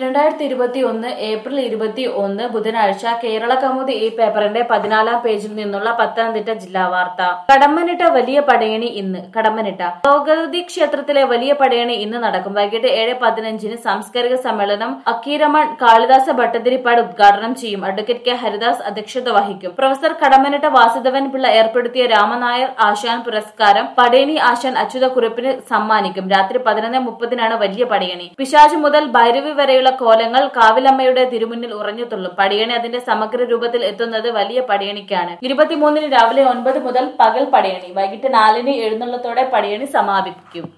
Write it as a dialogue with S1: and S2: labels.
S1: രണ്ടായിരത്തി ഇരുപത്തി ഒന്ന് ഏപ്രിൽ ഇരുപത്തി ഒന്ന് ബുധനാഴ്ച കേരള കൗമുദി ഈ പേപ്പറിന്റെ പതിനാലാം പേജിൽ നിന്നുള്ള പത്തനംതിട്ട ജില്ലാ വാർത്ത കടമ്മനിട്ട വലിയ പടയണി ഇന്ന് കടമ്മനിട്ട ഭഗവതി ക്ഷേത്രത്തിലെ വലിയ പടയണി ഇന്ന് നടക്കും വൈകിട്ട് ഏഴ് പതിനഞ്ചിന് സാംസ്കാരിക സമ്മേളനം അക്കീരമൺ കാളിദാസ ഭട്ടതിരിപ്പാട് ഉദ്ഘാടനം ചെയ്യും അഡ്വക്കേറ്റ് കെ ഹരിദാസ് അധ്യക്ഷത വഹിക്കും പ്രൊഫസർ കടമ്മനിട്ട വാസുദേവൻ പിള്ള ഏർപ്പെടുത്തിയ രാമനായർ ആശാൻ പുരസ്കാരം പടയണി ആശാൻ അച്യുതക്കുറിപ്പിന് സമ്മാനിക്കും രാത്രി പതിനൊന്ന് മുപ്പതിനാണ് വലിയ പടയണി പിശാച് മുതൽ ഭൈരവി വരെയുള്ള കോലങ്ങൾ കാവിലമ്മയുടെ തിരുമുന്നിൽ ഉറഞ്ഞുതുള്ളും പടയണി അതിന്റെ സമഗ്ര രൂപത്തിൽ എത്തുന്നത് വലിയ പടയണിക്കാണ് ഇരുപത്തിമൂന്നിന് രാവിലെ ഒൻപത് മുതൽ പകൽ പടയണി വൈകിട്ട് നാലിന് എഴുന്നള്ളത്തോടെ പടയണി സമാപിക്കും